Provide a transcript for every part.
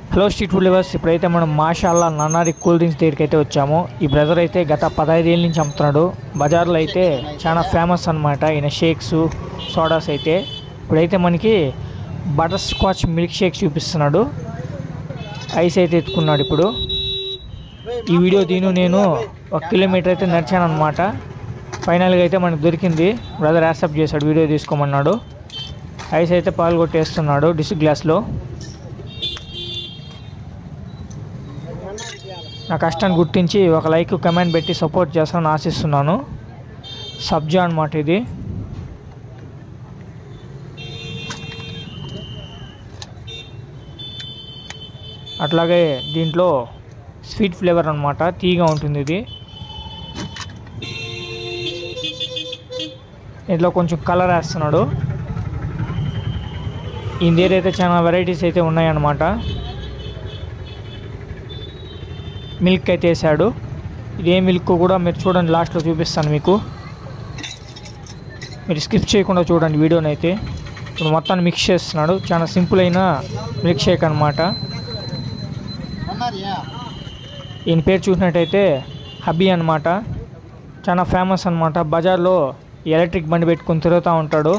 hello street food levers ఇప్పుడైతే మనం మాషాల్లా నన్నారి cool drinks దగ్గరికి అయితే వచ్చాము ఈ బ్రదర్ అయితే గత పదహైదు ఏళ్ళ నుంచి అమ్ముతున్నాడు బజార్లో అయితే చాలా ఫేమస్ అనమాట ఈయన షేక్స్ సోడాస్ అయితే ఇప్పుడైతే మనకి బటర్ స్కాచ్ మిల్క్ షేక్ చూపిస్తున్నాడు ఐస్ అయితే ఎత్తుకున్నాడు ఇప్పుడు ఈ వీడియో దీని నేను ఒక కిలోమీటర్ అయితే నడిచాను అనమాట ఫైనల్గా అయితే మనకు దొరికింది బ్రదర్ యాక్సెప్ట్ చేశాడు వీడియో తీసుకోమన్నాడు ఐస్ అయితే పాలు కొట్టేస్తున్నాడు డిస్ గ్లాస్లో నా కష్టాన్ని గుర్తించి ఒక లైక్ కమెంట్ పెట్టి సపోర్ట్ చేస్తానని ఆశిస్తున్నాను సబ్జా అనమాట ఇది అట్లాగే దీంట్లో స్వీట్ ఫ్లేవర్ అనమాట తీగా ఉంటుంది ఇది దీంట్లో కొంచెం కలర్ వేస్తున్నాడు ఈ దగ్గర అయితే చాలా వెరైటీస్ అయితే ఉన్నాయన్నమాట మిల్క్ అయితే వేసాడు ఇదే మిల్క్ కూడా మీరు చూడండి లాస్ట్లో చూపిస్తాను మీకు మీరు స్కిప్ చేయకుండా చూడండి వీడియోని అయితే ఇప్పుడు మొత్తాన్ని మిక్స్ చేస్తున్నాడు చాలా సింపుల్ అయిన మిల్క్ షేక్ అనమాట ఈయన పేరు చూసినట్టయితే హబీ అనమాట చాలా ఫేమస్ అనమాట బజార్లో ఎలక్ట్రిక్ బండి పెట్టుకుని తిరుగుతూ ఉంటాడు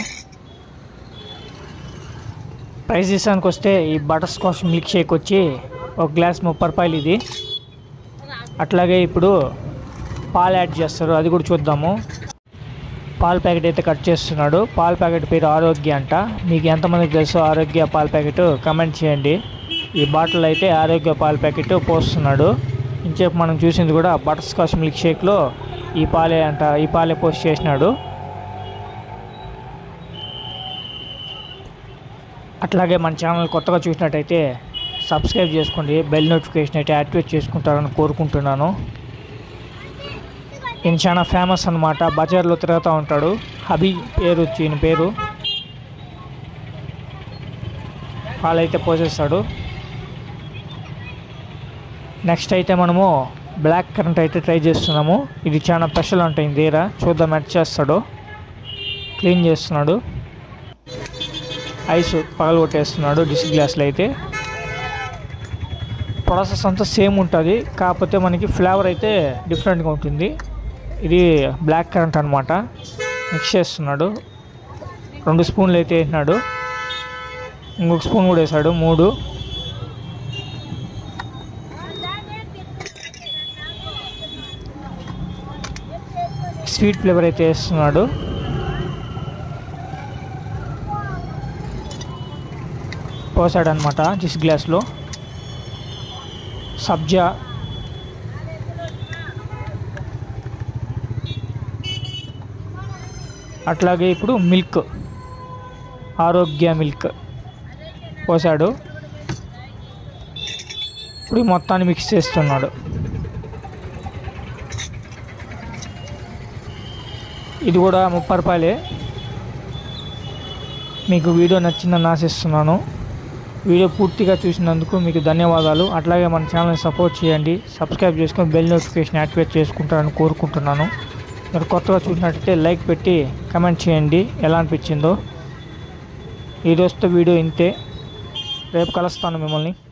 ప్రైస్ విషయానికి వస్తే ఈ బటర్ స్కాచ్ మిల్క్ షేక్ వచ్చి ఒక గ్లాస్ ముప్పై రూపాయలు ఇది అట్లాగే ఇప్పుడు పాలు యాడ్ చేస్తారు అది కూడా చూద్దాము పాల ప్యాకెట్ అయితే కట్ చేస్తున్నాడు పాల ప్యాకెట్ పేరు ఆరోగ్య అంట మీకు ఎంతమందికి తెలుసో ఆరోగ్య పాల ప్యాకెట్ కమెంట్ చేయండి ఈ బాటిల్ అయితే ఆరోగ్య పాల ప్యాకెట్ పోస్తున్నాడు ఇంచేపు మనం చూసింది కూడా బటర్ స్కాచ్ మిల్క్ షేక్లో ఈ పాలే అంట ఈ పాలే పోస్ట్ చేసినాడు అట్లాగే మన ఛానల్ కొత్తగా చూసినట్టయితే సబ్స్క్రైబ్ చేసుకోండి బెల్ నోటిఫికేషన్ అయితే యాక్టివేట్ చేసుకుంటారని కోరుకుంటున్నాను ఈయన చాలా ఫేమస్ అనమాట బజార్లో తిరుగుతూ ఉంటాడు హబీ పేరు వచ్చి ఈయన పేరు పాలైతే పోసేస్తాడు నెక్స్ట్ అయితే మనము బ్లాక్ కరెంట్ అయితే ట్రై చేస్తున్నాము ఇది చాలా స్పెషల్ అంట ఈయన దగ్గర చూద్దాం ఎట్ చేస్తాడు క్లీన్ చేస్తున్నాడు ఐస్ పగలగొట్టేస్తున్నాడు డిస్ గ్లాస్లో అయితే ప్రాసెస్ అంతా సేమ్ ఉంటుంది కాకపోతే మనకి ఫ్లేవర్ అయితే డిఫరెంట్గా ఉంటుంది ఇది బ్లాక్ కరెంట్ అనమాట మిక్స్ చేస్తున్నాడు రెండు స్పూన్లు అయితే వేసినాడు ఇంకొక స్పూన్ కూడా వేసాడు మూడు స్వీట్ ఫ్లేవర్ అయితే వేస్తున్నాడు పోసాడనమాట జిస్ గ్లాస్లో సబ్జా అట్లాగే ఇప్పుడు మిల్క్ ఆరోగ్య మిల్క్ పోసాడు ఇప్పుడు ఈ మొత్తాన్ని మిక్స్ చేస్తున్నాడు ఇది కూడా ముప్పై రూపాయలే మీకు వీడియో నచ్చిందని ఆశిస్తున్నాను వీడియో పూర్తిగా చూసినందుకు మీకు ధన్యవాదాలు అట్లాగే మన ఛానల్ని సపోర్ట్ చేయండి సబ్స్క్రైబ్ చేసుకొని బెల్ నోటిఫికేషన్ యాక్టివేట్ చేసుకుంటారని కోరుకుంటున్నాను మీరు కొత్తగా చూసినట్టయితే లైక్ పెట్టి కమెంట్ చేయండి ఎలా అనిపించిందో ఈరోజుతో వీడియో ఇంతే రేపు కలుస్తాను మిమ్మల్ని